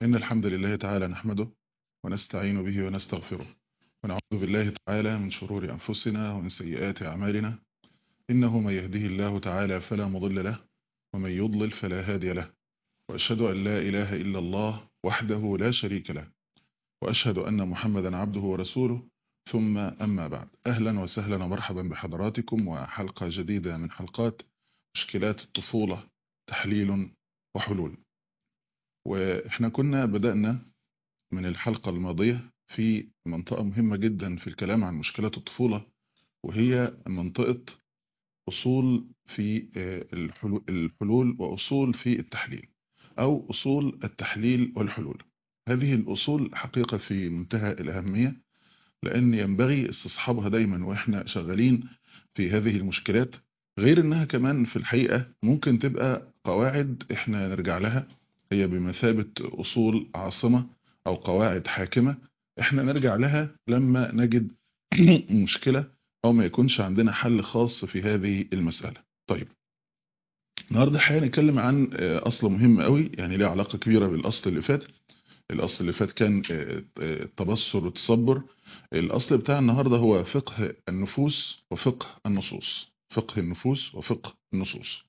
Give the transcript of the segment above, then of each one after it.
إن الحمد لله تعالى نحمده ونستعين به ونستغفره ونعوذ بالله تعالى من شرور أنفسنا ومن سيئات أعمالنا إنه من يهده الله تعالى فلا مضل له ومن يضلل فلا هادي له وأشهد أن لا إله إلا الله وحده لا شريك له وأشهد أن محمدا عبده ورسوله ثم أما بعد أهلا وسهلا ومرحبا بحضراتكم وحلقة جديدة من حلقات مشكلات الطفولة تحليل وحلول وإحنا كنا بدأنا من الحلقة الماضية في منطقة مهمة جدا في الكلام عن مشكلات الطفولة وهي منطقة أصول في الحلول وأصول في التحليل أو أصول التحليل والحلول هذه الأصول حقيقة في منتهى الأهمية لأن ينبغي استصحابها دايما وإحنا شغالين في هذه المشكلات غير أنها كمان في الحقيقة ممكن تبقى قواعد إحنا نرجع لها هي بمثابة أصول عاصمة أو قواعد حاكمة إحنا نرجع لها لما نجد مشكلة أو ما يكونش عندنا حل خاص في هذه المسألة طيب النهاردة الحقيقة نتكلم عن أصل مهم قوي يعني له علاقة كبيرة بالأصل اللي فات الأصل اللي فات كان التبصر والتصبر الأصل بتاع النهاردة هو فقه النفوس وفقه النصوص فقه النفوس وفقه النصوص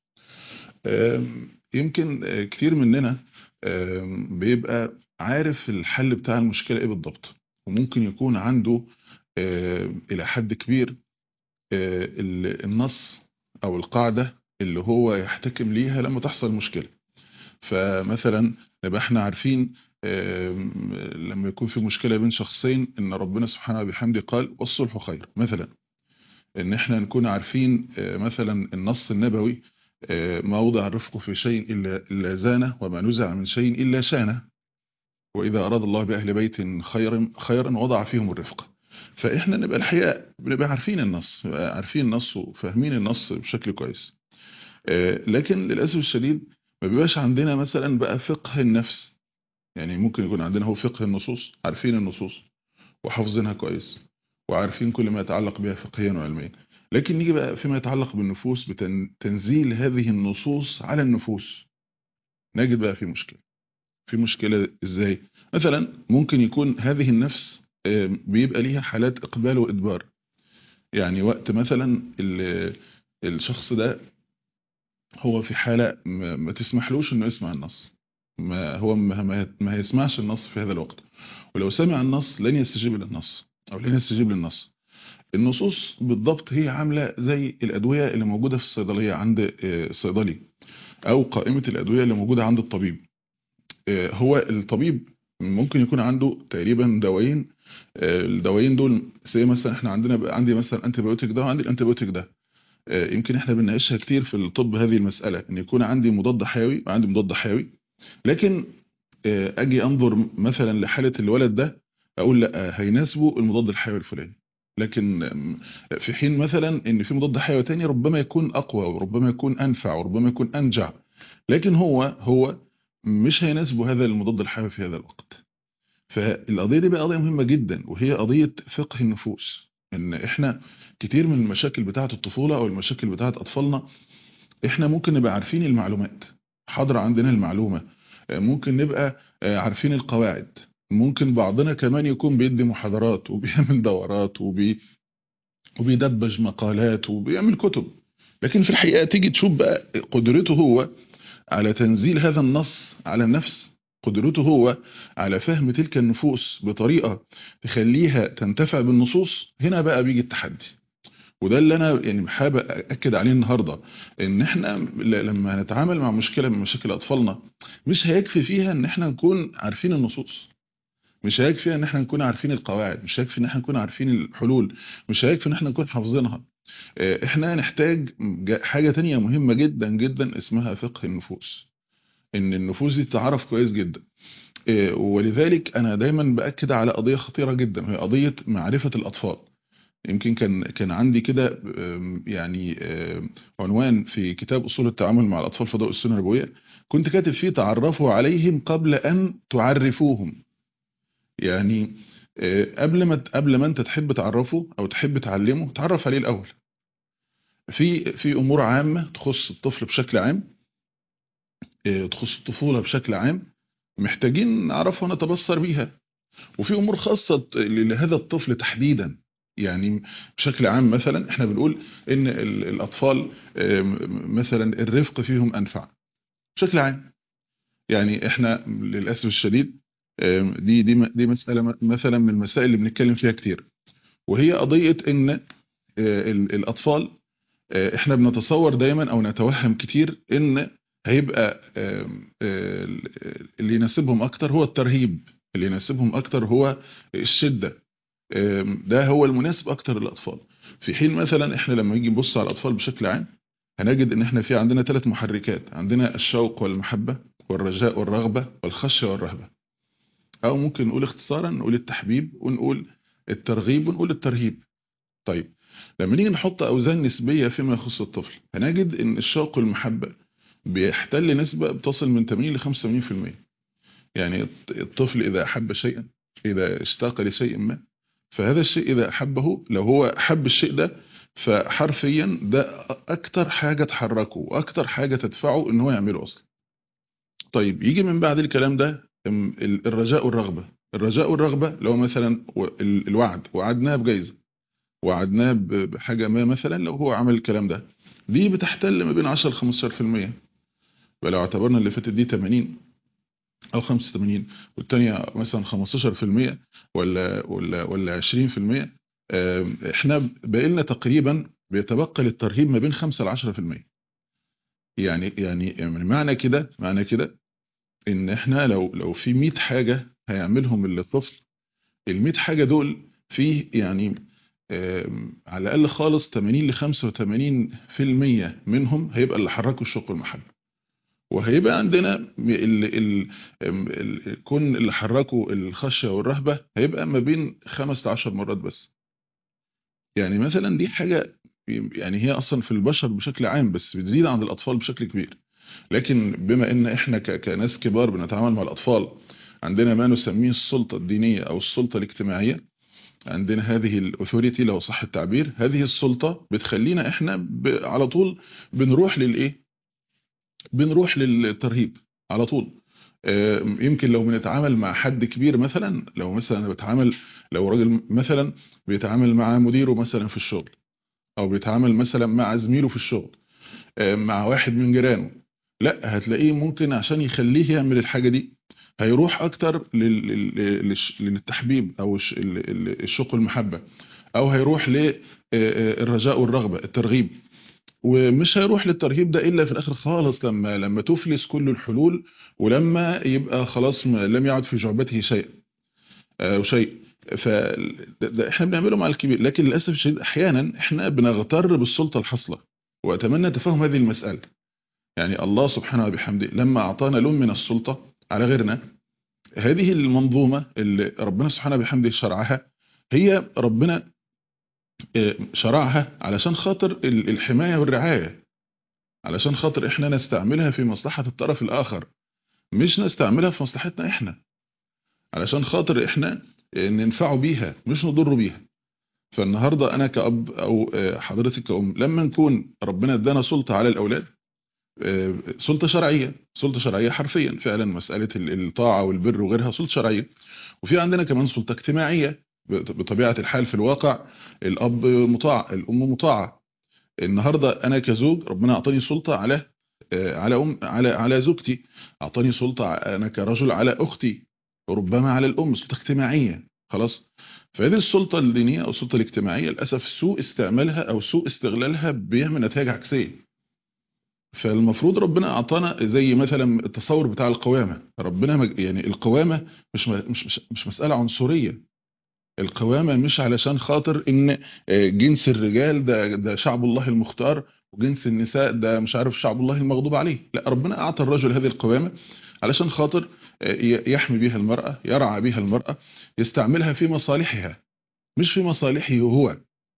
يمكن كتير مننا بيبقى عارف الحل بتاع المشكلة ايه بالضبط وممكن يكون عنده الى حد كبير النص او القاعدة اللي هو يحتكم ليها لما تحصل مشكلة فمثلا نبقى احنا عارفين لما يكون في مشكلة بين شخصين ان ربنا سبحانه وبحمده قال والصلح خير مثلا ان احنا نكون عارفين مثلا النص النبوي ما وضع الرفق في شيء إلا, إلا زانه وما نزع من شيء إلا شانه وإذا أراد الله بأهل بيت خيرا, خيرا وضع فيهم الرفق فإحنا نبقى الحقيقة بنبقى عارفين النص عارفين النص وفاهمين النص بشكل كويس لكن للأسف الشديد ما بيبقاش عندنا مثلا بقى فقه النفس يعني ممكن يكون عندنا هو فقه النصوص عارفين النصوص وحافظينها كويس وعارفين كل ما يتعلق بها فقهيا وعلميا لكن نيجي بقى فيما يتعلق بالنفوس بتنزيل هذه النصوص على النفوس نجد بقى في مشكلة في مشكلة ازاي مثلا ممكن يكون هذه النفس بيبقى ليها حالات اقبال وادبار يعني وقت مثلا الشخص ده هو في حالة ما تسمحلوش انه يسمع النص ما هو ما, ما هيسمعش النص في هذا الوقت ولو سمع النص لن يستجيب للنص او لن يستجيب للنص النصوص بالضبط هي عاملة زي الأدوية اللي موجودة في الصيدلية عند الصيدلي أو قائمة الأدوية اللي موجودة عند الطبيب هو الطبيب ممكن يكون عنده تقريبا دوايين الدوايين دول زي مثلا احنا عندنا عندي مثلا انتيبيوتيك ده وعندي الانتيبيوتيك ده يمكن احنا بنناقشها كتير في الطب هذه المسألة ان يكون عندي مضاد حيوي وعندي مضاد حيوي لكن اجي انظر مثلا لحالة الولد ده اقول لا هيناسبه المضاد الحيوي الفلاني لكن في حين مثلا ان في مضاد حيوي تاني ربما يكون اقوى وربما يكون انفع وربما يكون انجع لكن هو هو مش هيناسبه هذا المضاد الحيوي في هذا الوقت فالقضيه دي بقى قضيه مهمه جدا وهي قضيه فقه النفوس ان احنا كتير من المشاكل بتاعه الطفوله او المشاكل بتاعه اطفالنا احنا ممكن نبقى عارفين المعلومات حاضره عندنا المعلومه ممكن نبقى عارفين القواعد ممكن بعضنا كمان يكون بيدي محاضرات وبيعمل دورات وبي وبيدبج مقالات وبيعمل كتب لكن في الحقيقة تيجي تشوف بقى قدرته هو على تنزيل هذا النص على النفس قدرته هو على فهم تلك النفوس بطريقة تخليها تنتفع بالنصوص هنا بقى بيجي التحدي وده اللي انا يعني حابب اكد عليه النهارده ان احنا لما نتعامل مع مشكله من مشاكل اطفالنا مش هيكفي فيها ان احنا نكون عارفين النصوص مش هيكفي ان احنا نكون عارفين القواعد مش هيكفي ان احنا نكون عارفين الحلول مش هيكفي ان احنا نكون حافظينها احنا نحتاج حاجة تانية مهمة جدا جدا اسمها فقه النفوس ان النفوس دي تتعرف كويس جدا ولذلك انا دايما باكد على قضية خطيرة جدا وهي قضية معرفة الاطفال يمكن كان كان عندي كده يعني عنوان في كتاب اصول التعامل مع الاطفال في ضوء السنه النبويه كنت كاتب فيه تعرفوا عليهم قبل ان تعرفوهم يعني قبل ما قبل ما انت تحب تعرفه او تحب تعلمه تعرف عليه الاول في في امور عامه تخص الطفل بشكل عام تخص الطفوله بشكل عام محتاجين نعرفها ونتبصر بيها وفي امور خاصه لهذا الطفل تحديدا يعني بشكل عام مثلا احنا بنقول ان ال- الاطفال آم، مثلا الرفق فيهم انفع بشكل عام يعني احنا للاسف الشديد آم، دي دي م- دي مساله م- مثلا من المسائل اللي بنتكلم فيها كتير وهي قضيه ان آه، ال- الاطفال آه، احنا بنتصور دايما او نتوهم كتير ان هيبقى آم، آه، اللي يناسبهم اكتر هو الترهيب اللي يناسبهم اكتر هو الشده آم، ده هو المناسب اكتر للاطفال في حين مثلا احنا لما نيجي نبص على الاطفال بشكل عام هنجد ان احنا في عندنا ثلاث محركات عندنا الشوق والمحبه والرجاء والرغبه والخشيه والرهبه او ممكن نقول اختصارا نقول التحبيب ونقول الترغيب ونقول الترهيب طيب لما نيجي نحط اوزان نسبيه فيما يخص الطفل هنجد ان الشوق والمحبه بيحتل نسبه بتصل من 80 ل 85% يعني الطفل اذا احب شيئا اذا اشتاق لشيء ما فهذا الشيء اذا احبه لو هو حب الشيء ده فحرفيا ده اكتر حاجه تحركه واكتر حاجه تدفعه ان هو يعمله اصلا طيب يجي من بعد الكلام ده ام، ال- الرجاء والرغبه الرجاء والرغبه لو مثلا و- ال- الوعد وعدناه بجائزه وعدناه ب- بحاجه ما مثلا لو هو عمل الكلام ده دي بتحتل ما بين 10 ل 15% ولو اعتبرنا اللي فاتت دي 80 او 85 والتانية مثلا 15% ولا ولا ولا 20% آم، احنا بقينا تقريبا بيتبقى للترهيب ما بين 5 ل 10% يعني يعني يعني معنى كده معنى كده ان احنا لو لو في 100 حاجة هيعملهم الطفل ال 100 حاجة دول فيه يعني آم، على الاقل خالص 80 ل 85% منهم هيبقى اللي حركوا الشوق والمحبة وهيبقى عندنا ال ال ال الكون اللي حركوا الخشية والرهبة هيبقى ما بين خمس لعشر مرات بس يعني مثلا دي حاجة يعني هي أصلا في البشر بشكل عام بس بتزيد عند الأطفال بشكل كبير لكن بما إن إحنا ك- كناس كبار بنتعامل مع الأطفال عندنا ما نسميه السلطة الدينية أو السلطة الاجتماعية عندنا هذه الاثوريتي لو صح التعبير هذه السلطة بتخلينا إحنا ب- على طول بنروح للإيه بنروح للترهيب على طول آه، يمكن لو بنتعامل مع حد كبير مثلا لو مثلا أنا بتعامل لو راجل مثلا بيتعامل مع مديره مثلا في الشغل او بيتعامل مثلا مع زميله في الشغل آه، مع واحد من جيرانه لا هتلاقيه ممكن عشان يخليه يعمل الحاجة دي هيروح اكتر لل- لل- للش- للتحبيب او الش- ال- ال- الشوق والمحبة او هيروح للرجاء والرغبة الترغيب ومش هيروح للترهيب ده الا في الاخر خالص لما لما تفلس كل الحلول ولما يبقى خلاص ما- لم يعد في جعبته شيء او شيء ف ده- ده احنا بنعمله مع الكبير لكن للاسف الشديد احيانا احنا بنغتر بالسلطه الحاصله واتمنى تفهم هذه المساله يعني الله سبحانه وبحمده لما اعطانا لون من السلطه على غيرنا هذه المنظومه اللي ربنا سبحانه وبحمده شرعها هي ربنا آه، شرعها علشان خاطر ال- الحمايه والرعايه علشان خاطر احنا نستعملها في مصلحة الطرف الآخر مش نستعملها في مصلحتنا احنا علشان خاطر احنا ننفعه بيها مش نضره بيها فالنهاردة أنا كأب أو آه، حضرتك كأم لما نكون ربنا ادانا سلطة على الأولاد آه، سلطة شرعية سلطة شرعية حرفيا فعلا مسألة ال- الطاعة والبر وغيرها سلطة شرعية وفي عندنا كمان سلطة اجتماعية بط- بطبيعة الحال في الواقع الأب مطاع الأم مطاعة النهارده انا كزوج ربنا اعطاني سلطه على آه، على ام على على زوجتي اعطاني سلطه ع- انا كرجل على اختي وربما على الام سلطه اجتماعيه خلاص فهذه السلطه الدينيه او السلطه الاجتماعيه للاسف سوء استعمالها او سوء استغلالها بيعمل نتائج عكسيه فالمفروض ربنا اعطانا زي مثلا التصور بتاع القوامه ربنا مج- يعني القوامه مش م- مش مش, مش مساله عنصريه القوامة مش علشان خاطر ان آه، جنس الرجال ده ده شعب الله المختار وجنس النساء ده مش عارف شعب الله المغضوب عليه لا ربنا اعطى الرجل هذه القوامة علشان خاطر آه، ي- يحمي بها المرأة يرعى بها المرأة يستعملها في مصالحها مش في مصالحه هو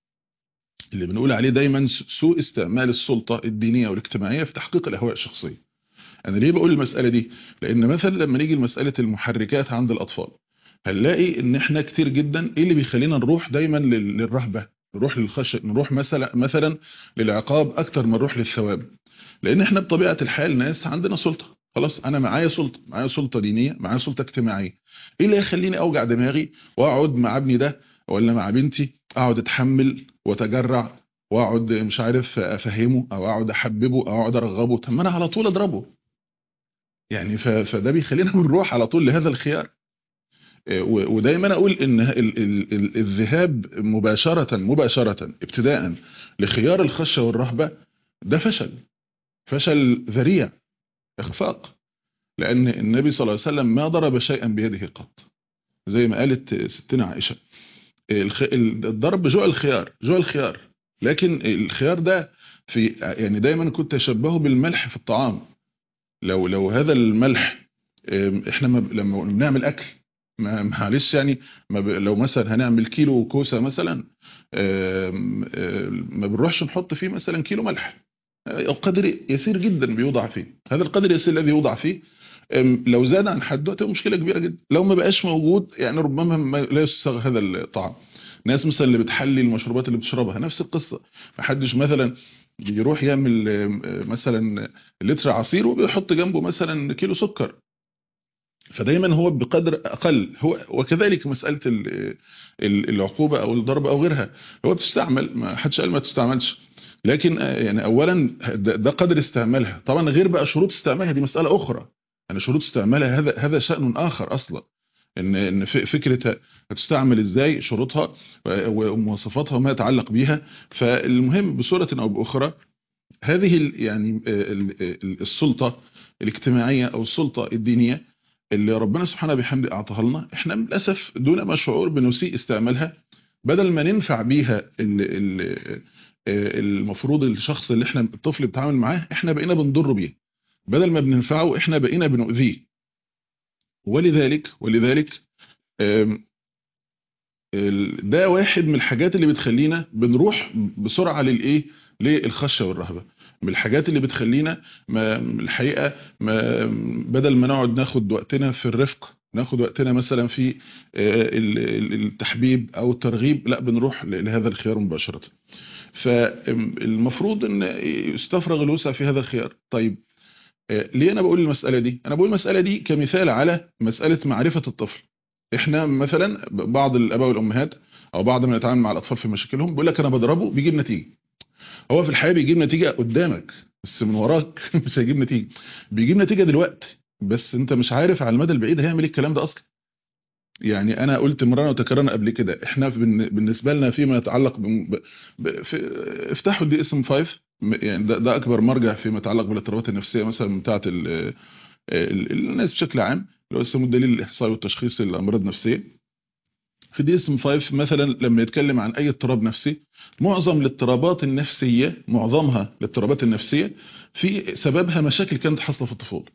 اللي بنقول عليه دايما س- سوء استعمال السلطة الدينية والاجتماعية في تحقيق الاهواء الشخصية انا ليه بقول المسألة دي لان مثلا لما نيجي لمسألة المحركات عند الاطفال هنلاقي ان احنا كتير جدا ايه اللي بيخلينا نروح دايما لل- للرهبه نروح للخشيه نروح مثلا مثلا للعقاب اكتر ما نروح للثواب لان احنا بطبيعه الحال ناس عندنا سلطه خلاص انا معايا سلطه معايا سلطه دينيه معايا سلطه اجتماعيه ايه اللي يخليني اوجع دماغي واقعد مع ابني ده ولا مع بنتي اقعد اتحمل واتجرع واقعد مش عارف افهمه او اقعد احببه او اقعد ارغبه طب ما انا على طول اضربه يعني ف- فده بيخلينا بنروح على طول لهذا الخيار آه، و- ودايما اقول ان ال- ال- ال- الذهاب مباشره مباشره ابتداء لخيار الخشيه والرهبه ده فشل فشل ذريع اخفاق لان النبي صلى الله عليه وسلم ما ضرب شيئا بيده قط زي ما قالت ستنا عائشه الخ... الضرب جوع الخيار جوع الخيار لكن الخيار ده في يعني دايما كنت اشبهه بالملح في الطعام لو لو هذا الملح ام، احنا ما ب- لما بنعمل اكل ما معلش يعني ما ب... لو مثلا هنعمل كيلو كوسه مثلا ام، ام، ما بنروحش نحط فيه مثلا كيلو ملح اه، قدر يسير جدا بيوضع فيه هذا القدر اليسير الذي يوضع فيه ام، لو زاد عن حده تبقى مشكله كبيره جدا لو ما بقاش موجود يعني ربما ما لا يستساغ هذا الطعام ناس مثلا اللي بتحلي المشروبات اللي بتشربها نفس القصه ما حدش مثلا يروح يعمل ام، مثلا لتر عصير وبيحط جنبه مثلا كيلو سكر فدايما هو بقدر اقل هو وكذلك مساله ال- ال- العقوبه او الضرب او غيرها هو بتستعمل ما حدش قال ما تستعملش لكن آه، يعني اولا ده ده قدر استعمالها طبعا غير بقى شروط استعمالها دي مساله اخرى يعني شروط استعمالها هذا هذا شان اخر اصلا ان ان ف- فكره هتستعمل ازاي شروطها و- ومواصفاتها وما يتعلق بيها فالمهم بصوره او باخرى هذه ال- يعني آه، ال- ال- السلطه الاجتماعيه او السلطه الدينيه اللي ربنا سبحانه بحمده اعطاها لنا احنا للاسف دون ما شعور بنسيء استعمالها بدل ما ننفع بيها ال ال آه، المفروض الشخص اللي احنا الطفل بيتعامل معاه احنا بقينا بنضر بيه بدل ما بننفعه احنا بقينا بنؤذيه ولذلك ولذلك آم، ال- ده واحد من الحاجات اللي بتخلينا بنروح بسرعة للايه للخشية والرهبة من الحاجات اللي بتخلينا ما الحقيقة ما بدل ما نقعد ناخد وقتنا في الرفق ناخد وقتنا مثلا في آه، ال- ال- التحبيب او الترغيب لا بنروح ل- لهذا الخيار مباشرة فالمفروض ان يستفرغ الوسع في هذا الخيار طيب آه، ليه انا بقول المسألة دي انا بقول المسألة دي كمثال على مسألة معرفة الطفل احنا مثلا بعض الاباء والامهات او بعض من يتعامل مع الاطفال في مشاكلهم بيقول لك انا بضربه بيجيب نتيجه هو في الحقيقه بيجيب نتيجه قدامك بس من وراك مش هيجيب نتيجه بيجيب نتيجه دلوقتي بس انت مش عارف على المدى البعيد هيعمل ايه الكلام ده اصلا يعني انا قلت مرة وتكررنا قبل كده احنا بالن- بالنسبه لنا فيما يتعلق ب... ب... في... افتحوا الدي اس ام 5 م- يعني ده, ده اكبر مرجع فيما يتعلق بالاضطرابات النفسيه مثلا بتاعه ال... ال... الناس بشكل عام اللي هو اسمه الدليل الاحصائي والتشخيصي للامراض النفسيه في دي اس ام 5 مثلا لما يتكلم عن اي اضطراب نفسي معظم الاضطرابات النفسيه معظمها الاضطرابات النفسيه في سببها مشاكل كانت حاصله في الطفوله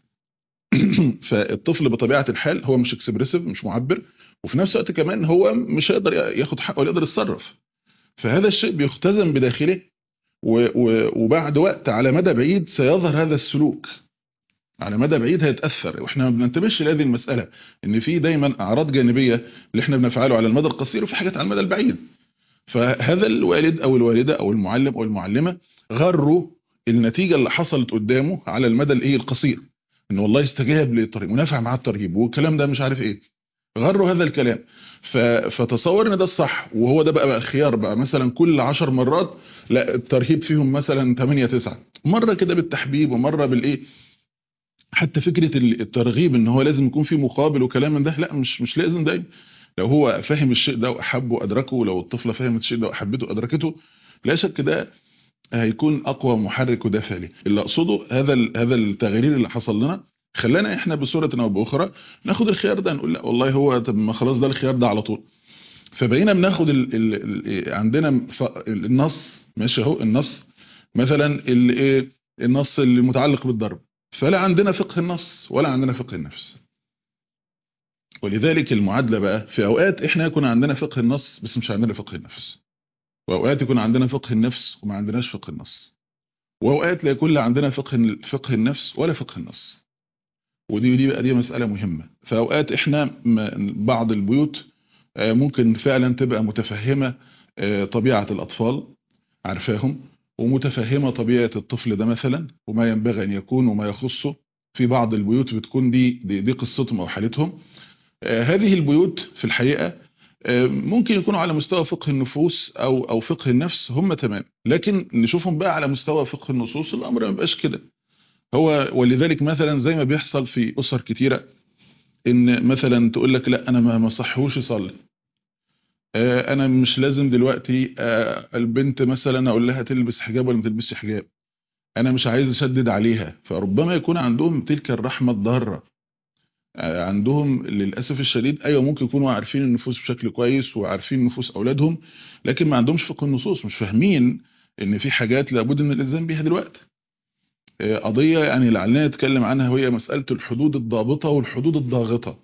فالطفل بطبيعه الحال هو مش اكسبريسيف مش معبر وفي نفس الوقت كمان هو مش هيقدر ياخد حقه ولا يقدر يتصرف فهذا الشيء بيختزن بداخله و- و- وبعد وقت على مدى بعيد سيظهر هذا السلوك على مدى بعيد هيتاثر واحنا ما بننتبهش لهذه المساله ان في دايما اعراض جانبيه اللي احنا بنفعله على المدى القصير وفي حاجات على المدى البعيد فهذا الوالد او الوالده او المعلم او المعلمه غروا النتيجه اللي حصلت قدامه على المدى الايه القصير ان والله استجاب للطريق ونفع معاه الترهيب والكلام ده مش عارف ايه غروا هذا الكلام ف... فتصور ان ده الصح وهو ده بقى, بقى الخيار بقى مثلا كل عشر مرات لا الترهيب فيهم مثلا 8 9 مره كده بالتحبيب ومره بالايه حتى فكره الترغيب ان هو لازم يكون في مقابل وكلام من ده لا مش مش لازم دايما لو هو فاهم الشيء ده واحبه وادركه لو الطفله فهمت الشيء ده واحبته وادركته لا شك ده هيكون اقوى محرك ودافع ليه اللي اقصده هذا ال- هذا التغيير اللي حصل لنا خلانا احنا بصوره او باخرى ناخد الخيار ده نقول لا والله هو طب ما خلاص ده الخيار ده على طول فبقينا بناخد ال ال ال عندنا ف- النص ماشي اهو النص مثلا ال- ايه النص اللي متعلق بالضرب فلا عندنا فقه النص ولا عندنا فقه النفس ولذلك المعادله بقى في اوقات احنا يكون عندنا فقه النص بس مش عندنا فقه النفس واوقات يكون عندنا فقه النفس وما عندناش فقه النص واوقات لا يكون لا عندنا فقه فقه النفس ولا فقه النص ودي دي بقى دي مساله مهمه فاوقات احنا م- بعض البيوت آه، ممكن فعلا تبقى متفهمه آه، طبيعه الاطفال عارفاهم ومتفهمه طبيعه الطفل ده مثلا وما ينبغي ان يكون وما يخصه في بعض البيوت بتكون دي دي, دي قصتهم او حالتهم آه، هذه البيوت في الحقيقه آه، ممكن يكونوا على مستوى فقه النفوس او او فقه النفس هم تمام لكن نشوفهم بقى على مستوى فقه النصوص الامر ما يبقاش كده هو ولذلك مثلا زي ما بيحصل في اسر كتيره ان مثلا تقول لك لا انا ما ما صحوش يصلي آه، انا مش لازم دلوقتي آه، البنت مثلا اقول لها تلبس حجاب ولا ما تلبسش حجاب انا مش عايز اشدد عليها فربما يكون عندهم تلك الرحمه الضاره آه، عندهم للاسف الشديد ايوه ممكن يكونوا عارفين النفوس بشكل كويس وعارفين نفوس اولادهم لكن ما عندهمش فقه النصوص مش فاهمين ان في حاجات لابد من الالزام بيها دلوقتي آه، قضيه يعني لعلنا نتكلم عنها وهي مساله الحدود الضابطه والحدود الضاغطه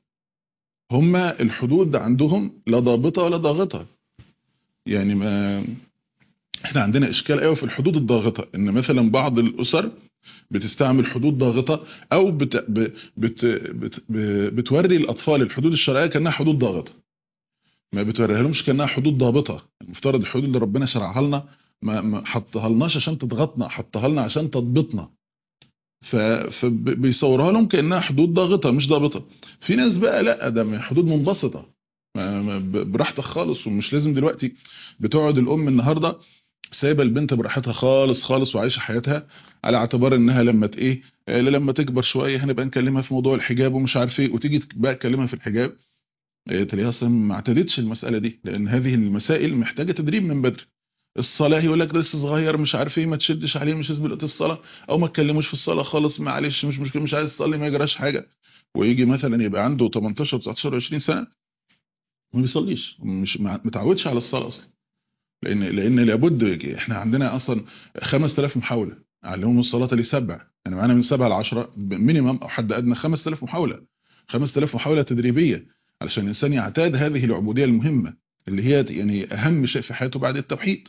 هما الحدود عندهم لا ضابطه ولا ضاغطه يعني ما احنا عندنا اشكال قوي في الحدود الضاغطه ان مثلا بعض الاسر بتستعمل حدود ضاغطه او بت ب- بت بت ب- بتوري الاطفال الحدود الشرعيه كانها حدود ضاغطه ما بتوريها لهمش كانها حدود ضابطه المفترض الحدود اللي ربنا شرعها لنا ما ما حطها لناش عشان تضغطنا حطها لنا عشان تضبطنا ف- فبيصورها لهم كانها حدود ضاغطه مش ضابطه في ناس بقى لا ده من حدود منبسطه ما- ما- ب- براحتك خالص ومش لازم دلوقتي بتقعد الام النهارده سايبه البنت براحتها خالص خالص وعايشه حياتها على اعتبار انها لما ت- ايه آه، لما تكبر شويه هنبقى نكلمها في موضوع الحجاب ومش عارف ايه وتيجي بقى تكلمها في الحجاب آه، تلاقيها اصلا ما اعتدتش المساله دي لان هذه المسائل محتاجه تدريب من بدري الصلاه يقول لك ده لسه صغير مش عارف ايه ما تشدش عليه مش لازم الصلاه او ما تكلموش في الصلاه خالص معلش مش مشكله مش عايز يصلي ما يجراش حاجه ويجي مثلا يبقى عنده 18 19 20 سنه ما بيصليش مش ما متعودش على الصلاه اصلا لان لان لابد احنا عندنا اصلا 5000 محاوله علمهم الصلاه لسبع يعني معانا من 7 ل 10 مينيمم او حد ادنى 5000 محاوله 5000 محاوله تدريبيه علشان الانسان يعتاد هذه العبوديه المهمه اللي هي يعني اهم شيء في حياته بعد التوحيد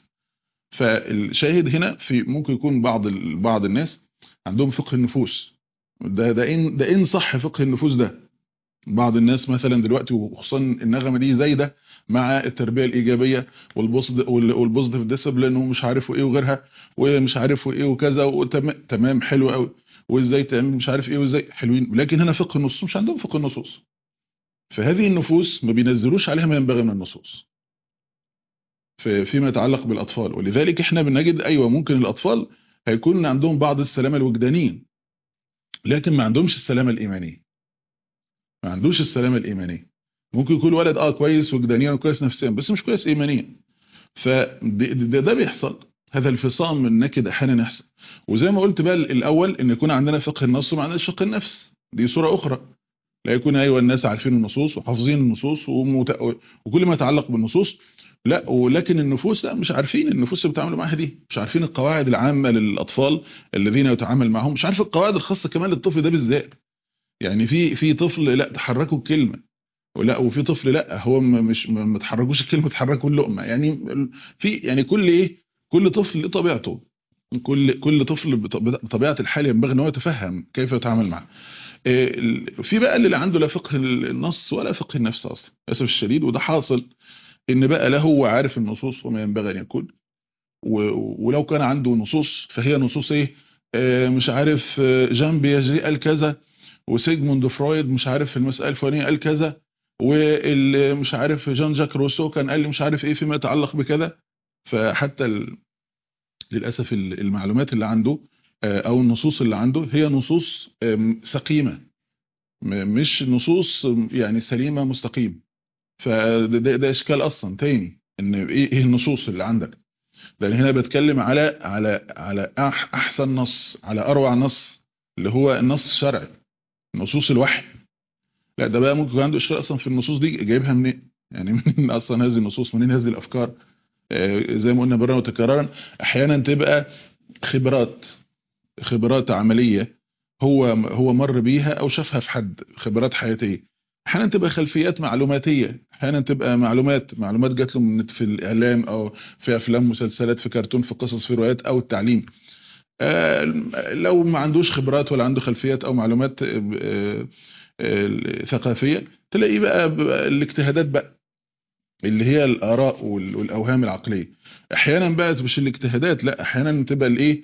فالشاهد هنا في ممكن يكون بعض ال- بعض الناس عندهم فقه النفوس ده ده ان ده ان صح فقه النفوس ده بعض الناس مثلا دلوقتي وخصوصا النغمه دي زايده مع التربيه الايجابيه والبوزد والبوزيتيف ديسيبلين ومش عارف ايه وغيرها ومش عارف ايه وكذا وتمام تمام حلو قوي وازاي تعمل مش عارف ايه وازاي حلوين لكن هنا فقه النصوص مش عندهم فقه النصوص فهذه النفوس ما بينزلوش عليها ما ينبغي من النصوص في فيما يتعلق بالاطفال ولذلك احنا بنجد ايوه ممكن الاطفال هيكون عندهم بعض السلامه الوجدانيه لكن ما عندهمش السلامه الايمانيه ما عندوش السلامه الايمانيه ممكن يكون ولد اه كويس وجدانيا وكويس نفسيا بس مش كويس ايمانيا فده ده, ده بيحصل هذا الفصام من نكد احيانا يحصل وزي ما قلت بقى الاول ان يكون عندنا فقه النص وما عندناش فقه النفس دي صوره اخرى لا يكون ايوه الناس عارفين النصوص وحافظين النصوص ومت... وكل ما يتعلق بالنصوص لا ولكن النفوس لا مش عارفين النفوس اللي بيتعاملوا معاها دي مش عارفين القواعد العامه للاطفال الذين يتعامل معهم مش عارف القواعد الخاصه كمان للطفل ده بالذات يعني في في طفل لا تحركوا الكلمه ولا وفي طفل لا هو م- مش م- ما تحركوش الكلمه تحركوا اللقمه يعني في يعني كل ايه كل طفل له طبيعته كل كل طفل بط- بطبيعه الحال ينبغي ان هو يتفهم كيف يتعامل معه إيه، ال- في بقى اللي عنده لا فقه النص ولا فقه النفس اصلا للاسف الشديد وده حاصل ان بقى لا هو عارف النصوص وما ينبغي ان يكون و- ولو كان عنده نصوص فهي نصوص ايه آه، مش عارف آه، جان بياجي قال كذا وسيجموند فرويد مش عارف في المسألة الفلانية قال كذا ومش عارف جان جاك روسو كان قال لي مش عارف ايه فيما يتعلق بكذا فحتى ال... للأسف ال- المعلومات اللي عنده آه، او النصوص اللي عنده هي نصوص آم، سقيمة م- مش نصوص آم، يعني سليمة مستقيم فده ده ده اشكال اصلا تاني ان ايه ايه النصوص اللي عندك لان هنا بتكلم على على على أح احسن نص على اروع نص اللي هو النص الشرعي نصوص الوحي لا ده بقى ممكن يكون عنده اشكال اصلا في النصوص دي جايبها منين يعني منين اصلا هذه النصوص منين هذه الافكار آه، زي ما قلنا مرة وتكرارا احيانا تبقى خبرات خبرات عملية هو هو مر بيها او شافها في حد خبرات حياتية احيانا تبقى خلفيات معلوماتية احيانا تبقى معلومات معلومات جات له من في الاعلام او في افلام مسلسلات في كرتون في قصص في روايات او التعليم آه، لو ما عندوش خبرات ولا عنده خلفيات او معلومات آه، آه، ثقافية تلاقيه بقى بقى الاجتهادات بقى اللي هي الآراء وال- والأوهام العقلية أحيانا بقى مش الاجتهادات لا أحيانا تبقى الإيه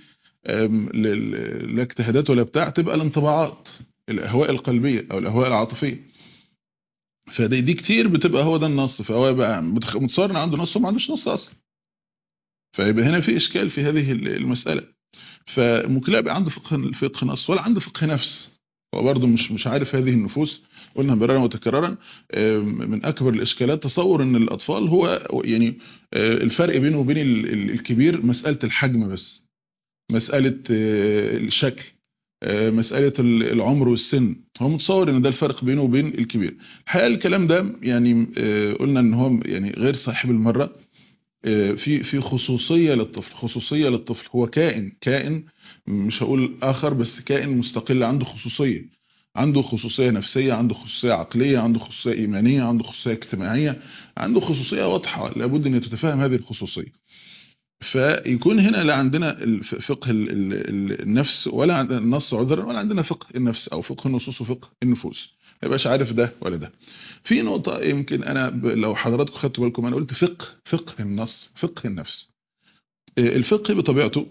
لا اجتهادات ولا بتاع تبقى الانطباعات الاهواء القلبيه او الاهواء العاطفيه فدي دي كتير بتبقى هو ده النص فهو يبقى متصور ان عنده نص وما عندوش نص اصلا فيبقى هنا في اشكال في هذه المساله فممكن لا يبقى عنده فقه فقه نص ولا عنده فقه نفس هو برضه مش مش عارف هذه النفوس قلنا مرارا وتكرارا من اكبر الاشكالات تصور ان الاطفال هو يعني الفرق بينه وبين الكبير مساله الحجم بس مساله الشكل مسألة العمر والسن هو متصور ان ده الفرق بينه وبين الكبير الحقيقة الكلام ده يعني قلنا ان هو يعني غير صاحب المرة في في خصوصية للطفل خصوصية للطفل هو كائن كائن مش هقول آخر بس كائن مستقل عنده خصوصية عنده خصوصية نفسية عنده خصوصية عقلية عنده خصوصية إيمانية عنده خصوصية اجتماعية عنده خصوصية واضحة لابد أن تتفهم هذه الخصوصية فيكون هنا لا عندنا فقه النفس ولا عندنا النص عذرا ولا عندنا فقه النفس أو فقه النصوص وفقه النفوس ما يبقاش عارف ده ولا ده في نقطة يمكن أنا لو حضراتكم خدتوا بالكم أنا قلت فقه فقه النص فقه النفس الفقه بطبيعته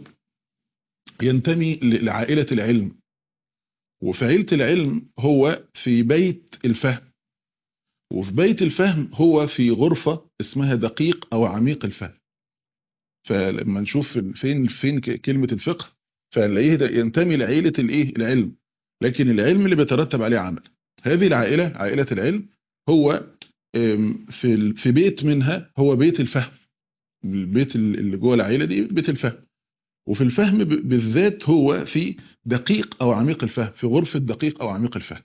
ينتمي لعائلة العلم وفي عيلة العلم هو في بيت الفهم وفي بيت الفهم هو في غرفة اسمها دقيق أو عميق الفهم فلما نشوف فين فين كلمة الفقه فنلاقيه ده ينتمي لعيلة الايه العلم لكن العلم اللي بيترتب عليه عمل هذه العائلة عائلة العلم هو في في بيت منها هو بيت الفهم البيت اللي جوه العائلة دي بيت الفهم وفي الفهم بالذات هو في دقيق أو عميق الفهم في غرفة دقيق أو عميق الفهم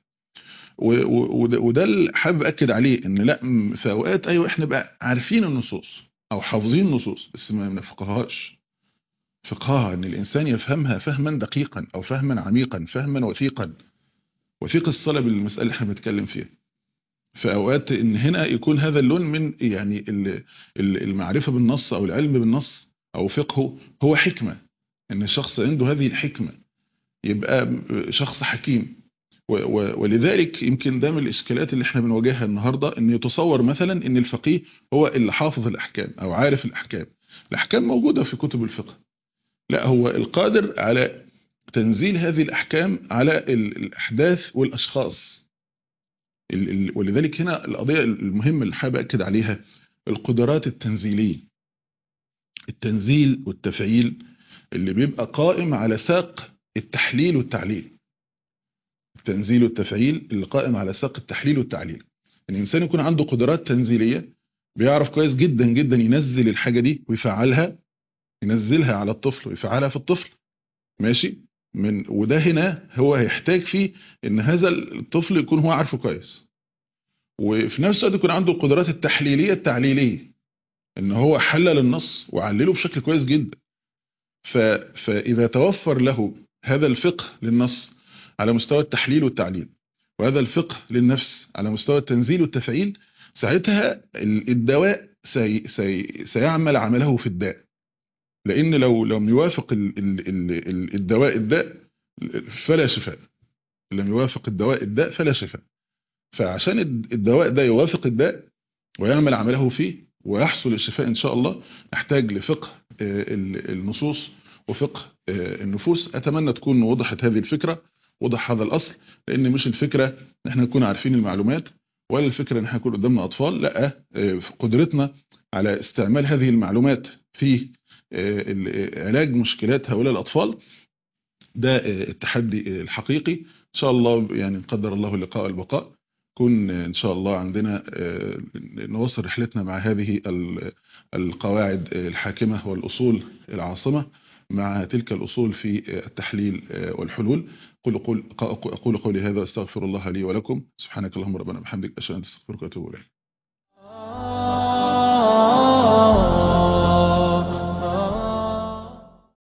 وده اللي حابب أكد عليه إن لا في أوقات أيوة إحنا بقى عارفين النصوص أو حافظين النصوص بس ما بنفقهاش فقهها إن الإنسان يفهمها فهما دقيقا أو فهما عميقا فهما وثيقا وثيق الصلة بالمسألة اللي احنا بنتكلم فيها في أوقات إن هنا يكون هذا اللون من يعني المعرفة بالنص أو العلم بالنص أو فقهه هو حكمة إن الشخص عنده هذه الحكمة يبقى شخص حكيم ولذلك يمكن ده من الإشكالات اللي احنا بنواجهها النهاردة إن يتصور مثلا إن الفقيه هو اللي حافظ الأحكام أو عارف الأحكام الأحكام موجودة في كتب الفقه لا هو القادر على تنزيل هذه الأحكام على الأحداث والأشخاص ولذلك هنا القضية المهمة اللي حابب أكد عليها القدرات التنزيلية التنزيل والتفعيل اللي بيبقى قائم على ساق التحليل والتعليل التنزيل والتفعيل اللي قائم على ساق التحليل والتعليل الإنسان يكون عنده قدرات تنزيلية بيعرف كويس جدا جدا ينزل الحاجة دي ويفعلها ينزلها على الطفل ويفعلها في الطفل ماشي من وده هنا هو هيحتاج فيه ان هذا الطفل يكون هو عارفه كويس وفي نفس الوقت يكون عنده القدرات التحليلية التعليلية ان هو حلل النص وعلله بشكل كويس جدا فإذا توفر له هذا الفقه للنص على مستوى التحليل والتعليل وهذا الفقه للنفس على مستوى التنزيل والتفعيل ساعتها الدواء سي سي سيعمل عمله في الداء لأن لو لم يوافق الدواء الداء فلا شفاء لم يوافق الدواء الداء فلا شفاء فعشان الدواء ده يوافق الداء ويعمل عمله فيه ويحصل الشفاء إن شاء الله نحتاج لفقه النصوص وفقه النفوس أتمنى تكون وضحت هذه الفكرة وضح هذا الأصل لأن مش الفكرة ان احنا نكون عارفين المعلومات ولا الفكرة ان احنا نكون قدامنا أطفال لا قدرتنا على استعمال هذه المعلومات في علاج مشكلات هؤلاء الأطفال ده التحدي الحقيقي إن شاء الله يعني قدر الله اللقاء والبقاء كن إن شاء الله عندنا نواصل رحلتنا مع هذه القواعد الحاكمة والأصول العاصمة مع تلك الأصول في التحليل والحلول أقول قولي هذا أستغفر الله لي ولكم سبحانك اللهم ربنا بحمدك أشهد أن تستغفرك وأتوب إليك